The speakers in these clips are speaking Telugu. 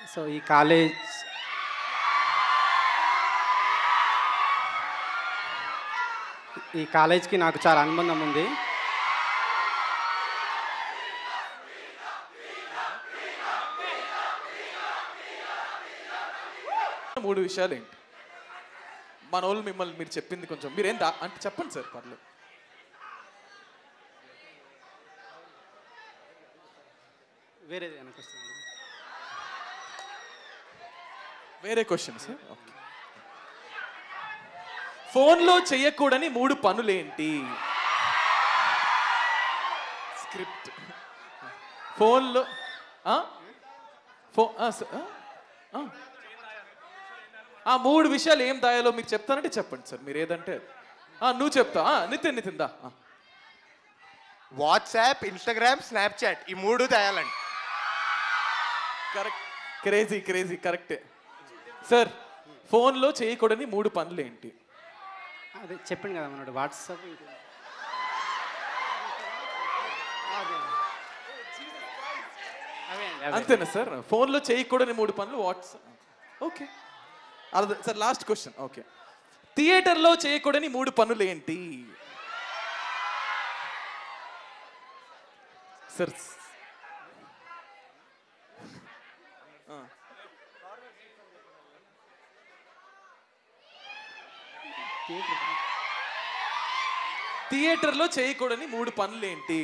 సో ఈ కాలేజ్ ఈ కాలేజ్కి నాకు చాలా అనుబంధం ఉంది మూడు విషయాలు ఏంటి మన వాళ్ళు మిమ్మల్ని మీరు చెప్పింది కొంచెం మీరేం దా అంటే చెప్పండి సార్ పర్లేదు వేరేది వెనకొస్తుంది వేరే క్వశ్చన్ సార్ ఓకే ఫోన్లో చెయ్యకూడని మూడు పనులేంటి స్క్రిప్ట్ ఫోన్లో ఆ? ఫో ఆ, స- ఆ? ఆ. ఆ మూడు విషయాలు ఏం దాయాలో మీకు చెప్తానంటే చెప్పండి సార్ మీరు ఏదంటే అది. ఆ, నువ్వు చెప్తా ఆ, నితిన్ నితిన్ దా ఆ. వాట్సాప్ ఇన్స్టాగ్రామ్ స్నాప్చాట్ ఈ మూడు తేయాలండి కరెక్ట్ క్రేజీ క్రేజీ కరెక్టే సార్ ఫోన్లో చేయకూడని మూడు పనులు ఏంటి అదే చెప్పింది కదా మనోడు వాట్సాప్ ఇంకో- అదే. అవే అండి, అవే. అంతేనా సార్ ఫోన్లో చేయకూడని మూడు పనులు వాట్సాప్ ఓకే అర్థం సార్ లాస్ట్ క్వశ్చన్ ఓకే థియేటర్లో చేయకూడని మూడు పనులు ఏంటి సార్ థియేటర్లో చేయకూడని మూడు పనులు ఏంటి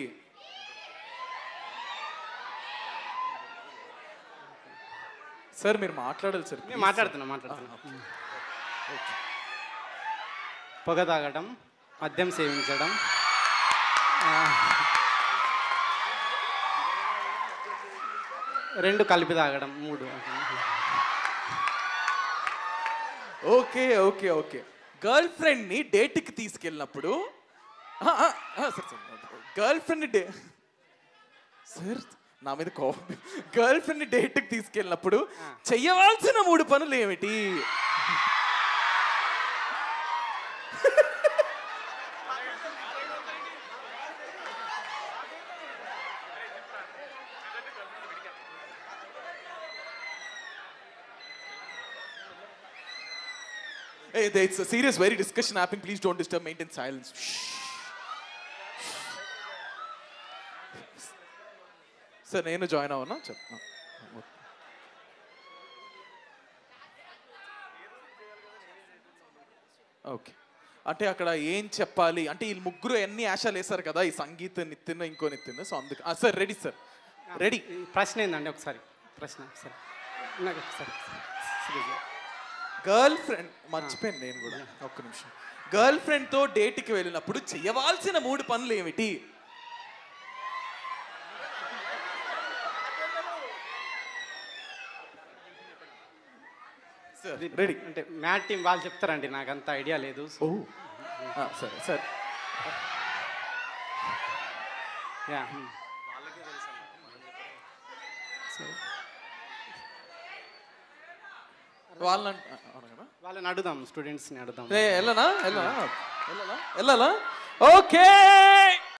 సార్ మీరు మాట్లాడాలి సార్ నేను మాట్లాడుతున్నా మాట్లాడుతున్నా పొగ తాగడం మద్యం సేవించడం ఆ, రెండు కలిపి తాగడం మూడు okay okay okay girlfriend ని డేట్ కి తీసుకెళ్ళినప్పుడు ఆ, ఆ, ఆ, sir sir girlfriend day sir నా మీద కోపం గర్ల్ ఫ్రెండ్ డేట్ కి తీసుకెళ్ళినప్పుడు చెయ్యవలసిన మూడు పనులు ఏమిటి Hey, there- it's a serious, very discussion happening. Please don't disturb. Maintain silence. Sir నేను జాయిన్ అవునా చెప్పు ఓకే అంటే అక్కడ ఏం చెప్పాలి అంటే వీళ్ళు ముగ్గురు ఎన్ని ఆశాలు వేశారు కదా ఈ సంగీత నితిన్ ఇంకో నితిన్ సో అందుకు సార్ రెడీ సార్ రెడీ ఈ ప్రశ్న ఏందండి ఒకసారి ప్రశ్న ఒకసారి నాకు ఒకసారి serious. గర్ల్ ఫ్రెండ్ మర్చిపోయాను నేను కూడా ఒక్క నిమిషం గర్ల్ ఫ్రెండ్ తో డేట్ కి వెళ్ళినప్పుడు చేయవలసిన మూడు పనులు ఏమిటి రెడీ అంటే మ్యాట్ టీం వాళ్ళు చెప్తారండి నాకు అంత ఐడియా లేదు ఓ సరే సరే యా వాళ్ళని అవును కదా వాళ్ళని అడుగుదాం స్టూడెంట్స్ని అడుగుదాం ఏ, వెళ్ళనా వెళ్ళనా వెళ్ళనా వెళ్ళాలా ఓకే